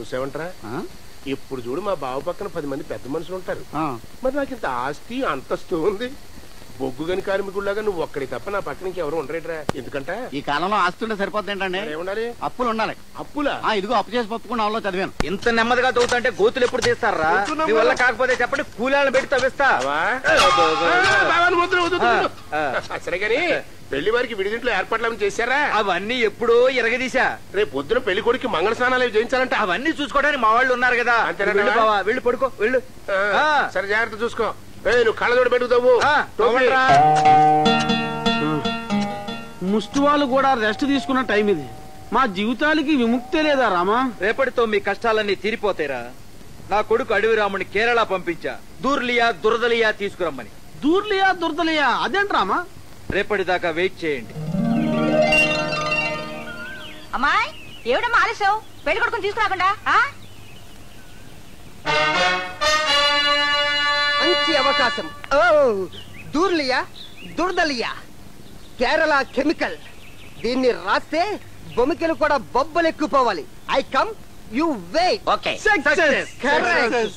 చూసావంటరా ఆ? ఇప్పుడు చూడు మా బావ పక్కన పది మంది పెద్ద మనుషులు ఉంటారు ఆ. మరి నాకు ఇంత ఆస్తి అంతస్తు ఉంది బొగ్గు గని కార్మికుడిలాగా నువ్వు ఒక్కడి తప్ప నా పక్కన ఇంకెవరు ఉండరేట్రా ఎందుకంట ఈ కాలంలో ఆస్తుంటే సరిపోతుంది ఏంటండి మరి ఏముండాలి అప్పులు ఉండాలి అప్పులా ఆ ఇదిగో అప్పు చేసి పప్పుకున్న వాళ్ళు చదివాను ఇంత నెమ్మదిగా తవ్వుతుంటే గోతులు ఎప్పుడు తీస్తారా కూర్చున్నాం మీ వల్ల కదా. కాకపోతే చెప్పండి కూలాలను పెట్టి తవ్విస్తా బావా? ఆ, బావా, నువ్వు వద్దు, వద్దు, వద్దు. ఆ. సరే గాని పెళ్లి వారికి విడిదింట్లో ఏర్పాట్లు ఏమైనా చేశారా అవన్నీ ఎప్పుడో ఎరగదీశా రేపు పొద్దున పెళ్లి కొడుకు మంగళ స్నానాలు అవి చేయించాలంట అవన్నీ చూసుకోవడానికి మా వాళ్ళు ఉన్నారు కదా అంతేనంటావా? వెళ్ళు బావా వెళ్ళు పడుకో వెళ్ళు ఆ, ఆ. సరే జాగ్రత్త చూసుకో ఏయ్, నువ్వు కళ్ళజోడు పెట్టుకుతావు ఆ, తవ్వండిరా. ముష్టి వాళ్ళు కూడా రెస్ట్ తీసుకున్న టైం ఇది మా జీవితాలకి విముక్తే లేదా రామా రేపటితో మీ కష్టాలన్నీ తీరిపోతాయిరా నా కొడుకు అడవి రాముని కేరళ పంపించా దూర్లియా దురదలియా తీసుకురమ్మని దూర్లియా దుర్దలియా అదేంటి రామా రేపటిదాకా వెయిట్ చేయండి అమ్మాయి ఏమిటమ్మా ఆలస్యం పెళ్లి కొడుకుని తీసుకురాకుండా ఆ? మంచి అవకాశం ఓ దూర్లియా దుర్దలియా కేరళ కెమికల్ దీన్ని రాస్తే బొమికలు కూడా బొబ్బలు ఎక్కుపోవాలి I come you wait okay correct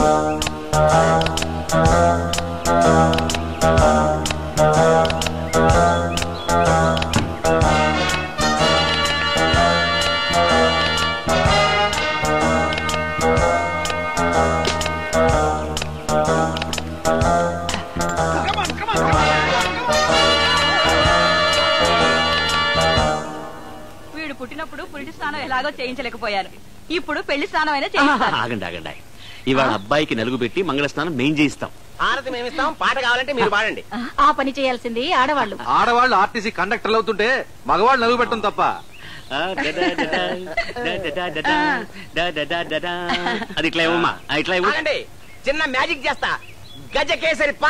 వీడు పుట్టినప్పుడు పురిటి స్నానం ఎలాగో చేయించలేకపోయాను ఇప్పుడు పెళ్లి స్నానం అయినా చేయిస్తాను ఆగండి ఆగండి ఇవాళ అబ్బాయికి నలుగు పెట్టి మంగళ స్నానం మేం చేయిస్తాం ఆరతి మేమిస్తాం పాట కావాలంటే మీరు పాడండి ఆ పని చేయాల్సింది ఆడవాళ్ళు ఆడవాళ్ళు ఆర్టీసీ కండక్టర్లు అవుతుంటే మగవాళ్ళు నలుగు పెట్టడం తప్ప ఆ, డడా, డడా, డడా, డడా, డడా, డడా, డడా. అది ఇట్లా ఇవ్వమ్మా ఆ, ఇట్లా ఇవ్వు ఆగండి చిన్న మ్యాజిక్ చేస్తా గజ కేసరి పా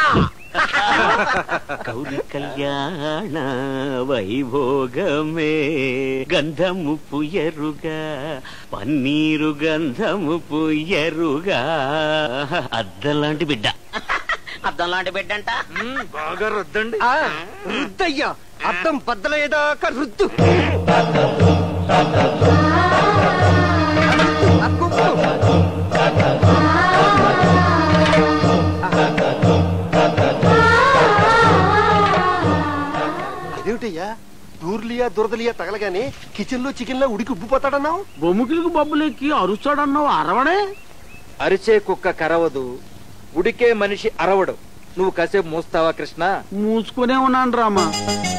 గౌరి కళ్యాణ వైభోగమే గంధము పుయ్యరుగా పన్నీరు గంధము పుయ్యరుగా అద్దలాంటి బిడ్డ అద్దం లాంటి బిడ్డంట బాగా రుద్దండి రుద్దయ్యా అర్థం బద్దలయ్యేదాకా రుద్దు ఆ కుప్పు. అదేమిటయ్యా దూర్లియా దురదలియా తగలగానే కిచెన్ లో చికెన్ లో ఉడికి ఉబ్బిపోతాడన్నావు బొమ్ముకిలికి బొబ్బులెక్కి అరుస్తాడన్నావు అరవడే అరిచే కుక్క కరవదు ఉడికే మనిషి అరవడు నువ్వు కాసేపు మోస్తావా కృష్ణ మూసుకునే ఉన్నాను రామా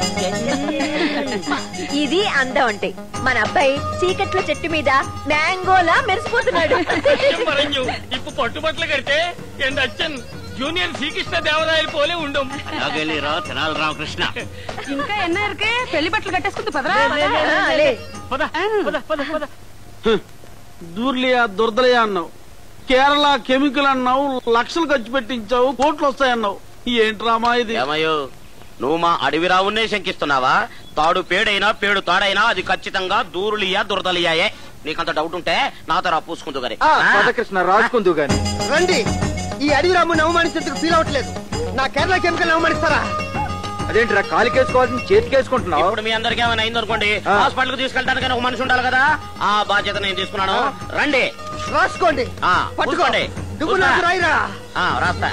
ఇది అందం అంటే మన అబ్బాయి చీకట్ల చెట్టు మీద మ్యాంగోలా మెరిసిపోతున్నాడు ഇപ്പൊ പട്ടുപട്ടില് കെട്ടേ എന്റെ അച്ഛൻ ജൂനിയർ ശ്രീകൃഷ്ണ ദേവരായൽ പോലെ ഉണ്ടും అలాగెళ్ళిరా తెనాలి రామకృష్ణ ఇంకా ఎన్న ఇరుకే పెళ్లి బట్టలు కట్టేసుకుంది పదరా ఆ, లే. దూర్లియా దుర్దలియా అన్నావు కేరళ కెమికల్ అన్నావు లక్షలు ఖర్చు పెట్టించావు కోట్లు వస్తాయన్నావు ఏంటి రామా ఇది ఏమయ్యో నువ్వు మా అడవి రావునే శంకిస్తున్నావా తాడు పేడైనా పేడు తాడైనా అది ఖచ్చితంగా దూరులియా దురదలియాయే నీకంత డౌట్ ఉంటే నాతో రా పూసుకుంటూ గారి ఆ, పద కృష్ణ రాసుకుందు గాని రండి ఈ అడవి రాముని అవమానించేందుకు ఫీల్ అవ్వట్లేదు నా కేరళ కెమికల్ అవమానిస్తారా అదేంటిరా కాలికేసుకోవాల్సింది చేతికేసుకుంటున్నావు ఇప్పుడు మీ అందరికి ఏమైనా అయిందనుకోండి ఆ. హాస్పిటల్ కు తీసుకెళ్ళడానికి ఒక మనిషి ఉండాలి కదా ఆ బాధ్యత నేను తీసుకున్నాను రండి రాసుకోండి ఆ, పట్టుకోండి పూసుకోండి. నువ్వు నాకు పూసుకో. రాయిరా ఆ, రాస్తా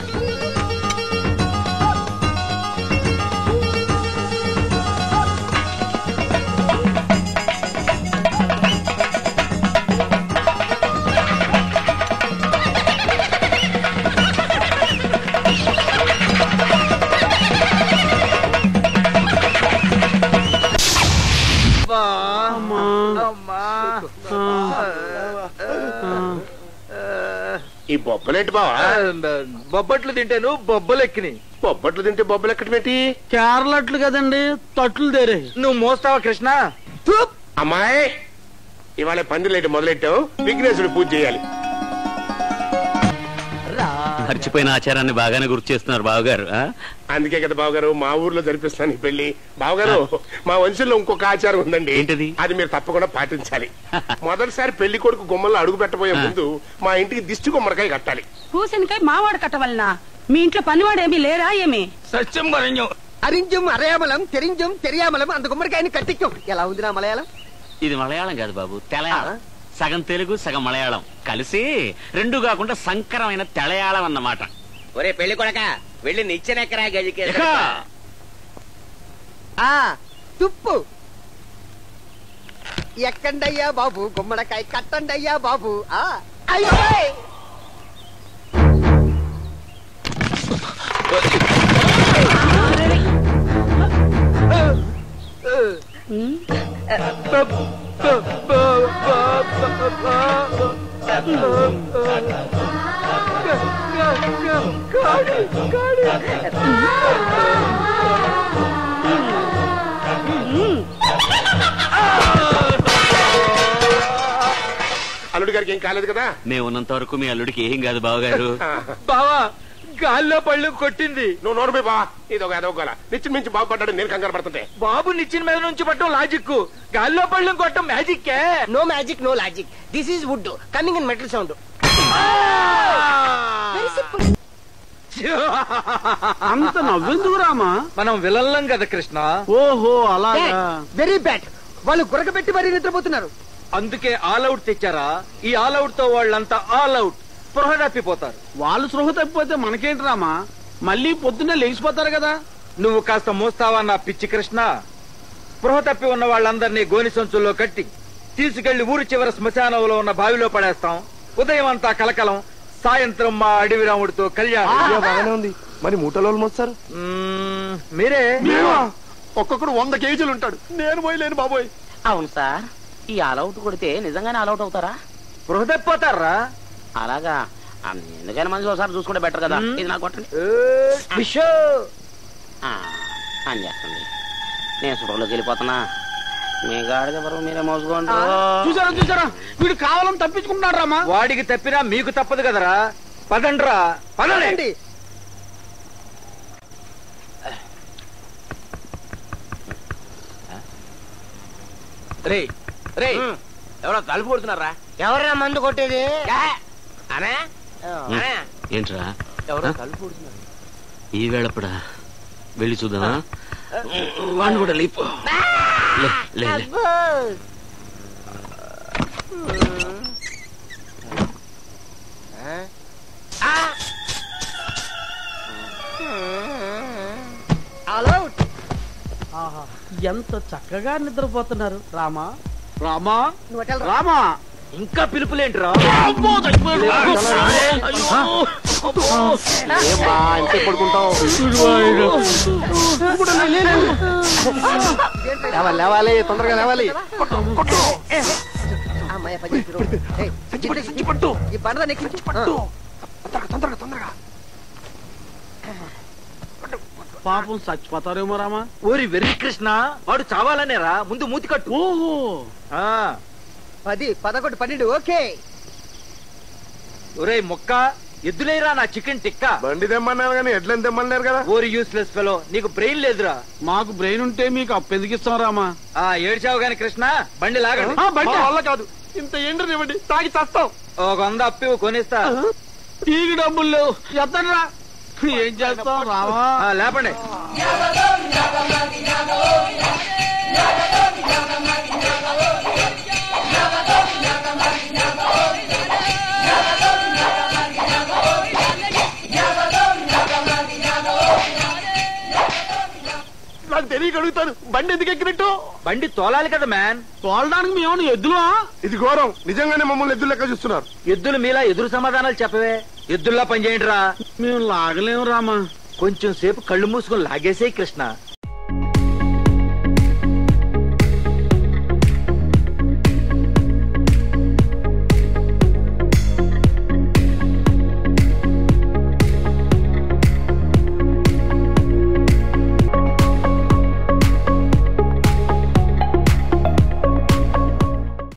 అమ్మా. ఈ బొబ్బలేంటి బావా బొబ్బట్లు తింటేను బొబ్బలెక్కిని బొబ్బట్లు తింటే బొబ్బలు ఎక్కడమేంటి కేరళట్లు కదండి తట్లు దేరే నువ్వు మోస్తావా కృష్ణ అమ్మాయి ఇవాళ పందిలేటి మొదలెట్టావు విఘ్నేశ్వరుడు పూజ చేయాలి మర్చిపోయిన ఆచారాన్ని బాగానే గుర్తు చేస్తున్నారు బావగారు ఆ? అందుకే కదా బావగారు మా ఊర్లో జరిపిస్తాను ఈ పెళ్లి బావగారు మా వంశంలో ఇంకొక ఆచారం ఉందండి ఏంటది? అది మీరు తప్పకుండా పాటించాలి మొదటిసారి పెళ్లి కొడుకు గుమ్మల్లో అడుగు పెట్టబోయే ముందు మా ఇంటికి దిష్టి గుమ్మడికాయ కట్టాలి కూసనికై మావాడు కట్టవలనా మీ ఇంట్లో పనివాడేమీ లేరా ఏమి സത്യം പറഞ്ഞു అరింజం అరయామలం తెరింజం తెరియామలం అంత గుమ్మడికాయని కట్టించం ఎలా ఉంది నా మలయాళం ఇది మలయాళం కాదు బాబు తెలయాళం సగం తెలుగు సగం మలయాళం కలిసి రెండు కాకుండా సంకరమైన తెలయాళం అన్నమాట ఒరే పెళ్లి కొడక వెళ్ళి నిచ్చెనెక్కరా గదికి ఇక ఆ తుప్పు ఎక్కండయ్యా బాబు గుమ్మడికాయ కట్టండయ్యా బాబు ఆ అయ్యోయ్! అల్లుడి గారికి ఏం కాలేదు కదా మేము ఉన్నంత వరకు మీ అల్లుడికి ఏం కాదు బావగారు బావా గాల్లో పళ్ళు కొట్టింది నువ్వు నోరు బా ఇది ఒక అదొక గోల. నిచ్చిన మించి బాగుపడ్డాడు నేను కంగారు పడుతుంటే బాబు నిచ్చిన మీద నుంచి పట్టడం లాజిక్ గాల్లో పళ్ళు కొట్టడం magic no magic no logic this is wood coming in metal sound అంత నవ్వెందుకు రామా మనం విలల్లం కదా కృష్ణ ఓహో అలాగా వెరీ బ్యాడ్ వాళ్ళు గురకబెట్టి మరీ నిద్రపోతున్నారు అందుకే ఆల్ అవుట్ తెచ్చారా ఈ ఆల్ అవుట్ తో వాళ్ళంతా ఆల్ అవుట్ స్పృహ తప్పిపోతారు వాళ్ళు సృహ తప్పిపోతే మనకేంటి రామా మళ్ళీ పొద్దున్నే లేచిపోతారు కదా నువ్వు కాస్త మోస్తావా నా పిచ్చి కృష్ణ స్పృహ తప్పి ఉన్న వాళ్ళందరినీ గోని సంచుల్లో కట్టి తీసుకెళ్లి ఊరి చివర శ్మశానంలో ఉన్న బావిలో పడేస్తాం ఉదయం అంతా కలకలం సాయంత్రం మా అడవి రాముడితో కళ్యాణం బాగానే ఉంది మరి మూటలో మోస్తారు మ్మ్, మీరే ఒక్కొక్కడు వంద కేజీలు ఉంటాడు నేను పోయలేను బాబోయ్ అవును సార్ ఈ ఆల్అౌట్ కొడితే నిజంగానే ఆల్అౌట్ అవుతారా స్పృహ తప్పిపోతారా అలాగా ఆ, ఎందుకైనా మంచి ఒకసారి చూసుకుంటే బెటర్ కదా మ్మ్. ఇది నాకు కొట్టండి విషో ఆ, పని చేస్తుంది నేను సుడలోకి వెళ్ళిపోతున్నా మీ గాడిద బరువు మీరే మోసుకోండి చూసారా చూసారా వీడు కావాలని తప్పించుకుంటున్నాడు రామా వాడికి తప్పినా మీకు తప్పదు కదరా పదండ్రా పదండి రండి. రే రే ఎవరో తలుపు కొడుతున్నారా ఎవరైనా మందు కొట్టేది అనే ఏంట్రా ఎవరో ఆ? తలుపు కొడుతున్నారు ఈ వేళప్పుడా వెళ్ళి చూద్దామా వాడిని కూడా లేపు లే, లే, లే. ఆల్ అవుట్ ఎంత చక్కగా నిద్రపోతున్నారు రామా రామా నువ్వు అటెల్ రా. రామా ఇంకా పిలుపులేంట్రా లేవాలి లేవాలి తొందరగా లేవాలి అమ్మాయి పని చేసి రోడ్డు. ఏయ్, జిడ్డు, ఈ బండ నెక్కించు పట్టు తొందరగా తొందరగా పాపం చచ్చిపోతారేమో రామా ఓరి వెర్రి కృష్ణ వాడు చావాలనేరా ముందు మూతి కట్టు ఓహో ఆ, పది పదకొండు పన్నెండు ఓకే ఒరేయ్ మొక్క ఎద్దులేరా నా చికెన్ టిక్కా బండి తెమ్మన్నారు కానీ ఎడ్లని తెమ్మన్నారు కదా ఓరి యూస్లెస్ ఫెలో నీకు బ్రెయిన్ లేదురా మాకు బ్రెయిన్ ఉంటే మీకు అప్పెందుకిస్తాం రామా ఆ ఏడ్చావు గాని కృష్ణ బండి లాగండి ఆ, బండి. మా వల్ల కాదు ఇంత ఎండ్రనివ్వండి తాగి చస్తాం ఒక వంద అప్పి కొనిస్తా టీకి డబ్బులు లేవు ఎత్తనరా ఏం చేస్తాం రామా ఆ, లేపండి నాకు తెలియగలుగుతాను బండి ఎందుకు ఎక్కినట్టు బండి తోలాలి కదా మ్యాన్ తోలడానికి మేమన్నా ఎద్దులా ఇది ఘోరం నిజంగానే మమ్మల్ని ఎద్దు లెక్క చూస్తున్నారు ఎద్దులు మీలా ఎదురు సమాధానాలు చెప్పవే ఎద్దుల్లా పనిచేయండి రా మేము లాగలేము రామా కొంచెం సేపు కళ్ళు మూసుకొని లాగేసే కృష్ణ